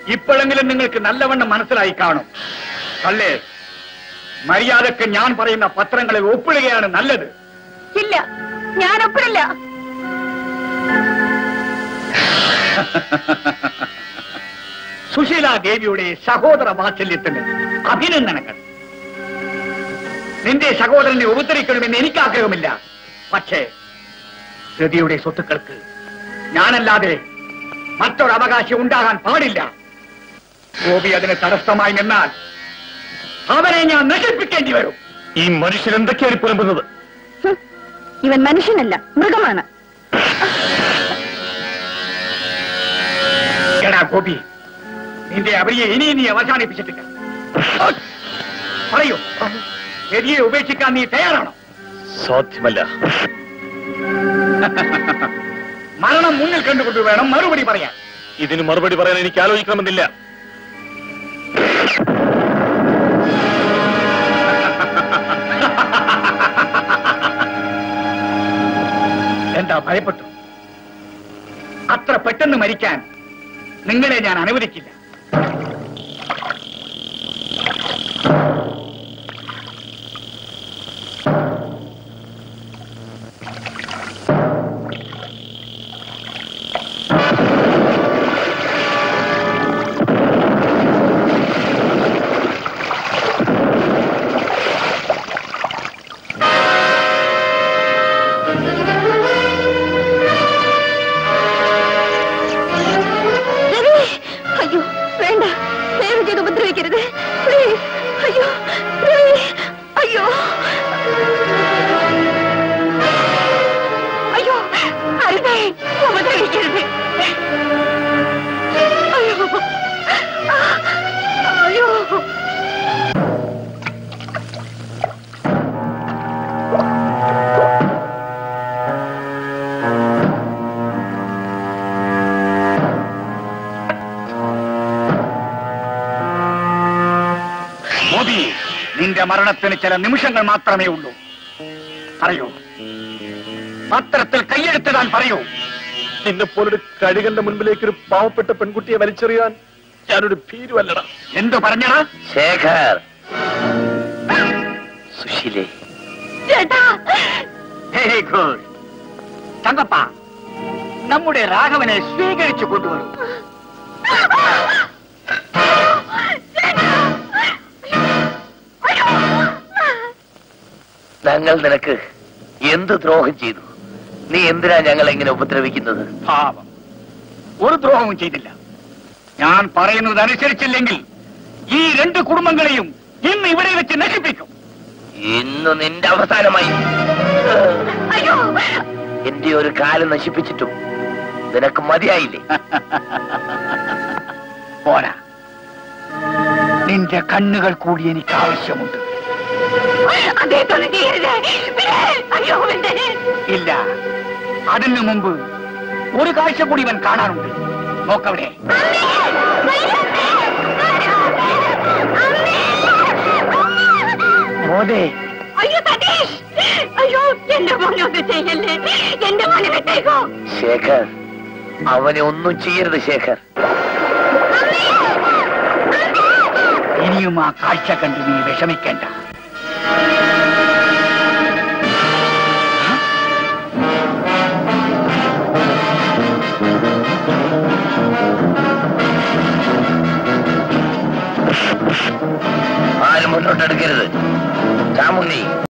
ഇപ്പോഴെങ്കിലും നിങ്ങൾക്ക് നല്ലവണ്ണം മനസ്സിലായി കാണും അല്ലേ മര്യാദക്ക് ഞാൻ പറയുന്ന പത്രങ്ങളിൽ ഒപ്പിടുകയാണ് നല്ലത് ഇല്ല ഞാൻ ഒപ്പിടില്ല സുശീല ദേവിയുടെ സഹോദര വാത്സല്യത്തിന് അഭിനന്ദനങ്ങൾ നിന്റെ സഹോദരനെ ഉപദ്രവിക്കണമെന്ന് എനിക്ക് ആഗ്രഹമില്ല പക്ഷേ രതിയുടെ സ്വത്തുക്കൾക്ക് ഞാനല്ലാതെ മറ്റൊരു അവകാശം ഉണ്ടാകാൻ പാടില്ല ഗോപി അതിന് തടസ്സമായി നിന്നാൽ അവനെ ഞാൻ നശിപ്പിക്കേണ്ടി വരും ഈ മനുഷ്യൻ എന്തൊക്കെയാണ് ഈ പുലമ്പുന്നത് ഹും. ഇവൻ മനുഷ്യനല്ല മൃഗമാണ് എടാ ഗോപി നിന്റെ അവരിയെ ഇനി നീ അവസാനിപ്പിച്ചിട്ടില്ല പറയൂ രതിയെ ഉപേക്ഷിക്കാൻ നീ തയ്യാറാണോ സാധ്യമല്ല മരണം മുന്നിൽ കണ്ടുകൊണ്ട് വേണം മറുപടി പറയാൻ ഇതിന് മറുപടി പറയാൻ എനിക്ക് ആലോചിക്കണമെന്നില്ല എന്താ ഭയപ്പെട്ടു അത്ര പെട്ടെന്ന് മരിക്കാൻ നിങ്ങളെ ഞാൻ അനുവദിക്കില്ല രവി അയ്യോ വേണ്ട ദയവ് ചെയ്ത് ഉപദ്രവിക്കരുത് പ്ലീസ് അയ്യോ രവി അയ്യോ അയ്യോ അരുതേ ഉപദ്രവിക്കരുത് അയ്യോ അയ്യോ മോദി നിന്റെ മരണത്തിന് ചില നിമിഷങ്ങൾ മാത്രമേ ഉള്ളൂ പറയൂ പത്രത്തിൽ കൈയെടുത്തിടാൻ പറയൂ നിന്നെ പോലൊരു കഴുകന്റെ മുൻപിലേക്ക് ഒരു പാവപ്പെട്ട പെൺകുട്ടിയെ വലിച്ചെറിയാൻ ഞാനൊരു ഭീരുവല്ലട എന്തു പറഞ്ഞടാ ശേഖർ സുശീലേ ചേട്ടാ വെരി ഗുഡ് തങ്കപ്പ നമ്മുടെ രാഘവനെ സ്വീകരിച്ചു കൊണ്ടുവരൂ ഞങ്ങൾ നിനക്ക് എന്ത് ദ്രോഹം ചെയ്തു നീ എന്തിനാ ഞങ്ങളെ ഇങ്ങനെ ഉപദ്രവിക്കുന്നത് പാപം ഒരു ദ്രോഹവും ചെയ്തില്ല ഞാൻ പറയുന്നത് അനുസരിച്ചില്ലെങ്കിൽ ഈ രണ്ട് കുടുംബങ്ങളെയും ഇന്ന് ഇവിടെ വെച്ച് നശിപ്പിക്കും ഇന്ന് നിന്റെ അവസാനമായി അയ്യോ എന്റെ ഒരു കാലം നശിപ്പിച്ചിട്ടും നിനക്ക് മതിയായില്ലേ പോരാ നിന്റെ കണ്ണുകൾ കൂടി എനിക്ക് ആവശ്യമുണ്ട് അദ്ദേഹത്തോട് ചെയ്യരുത് അയ്യോ വേണ്ടേ ഇല്ല അതിനു മുമ്പ് ഒരു കാഴ്ച കൂടി ഇവൻ കാണാനുണ്ട് നോക്കവിടെ മോദേ അയ്യോ സതീഷ് അയ്യോ എന്റെ മോനൊന്നും ചെയ്യല്ലേ എന്റെ മോനെ വിട്ടേക്കോ ശേഖർ അവനെ ഒന്നും ചെയ്യരുത് ശേഖർ ഇനിയും ആ കാഴ്ച കണ്ട് നീ വിഷമിക്കേണ്ട ആരും മുന്നോട്ടെടുക്കരുത് ചാമുണ്ണി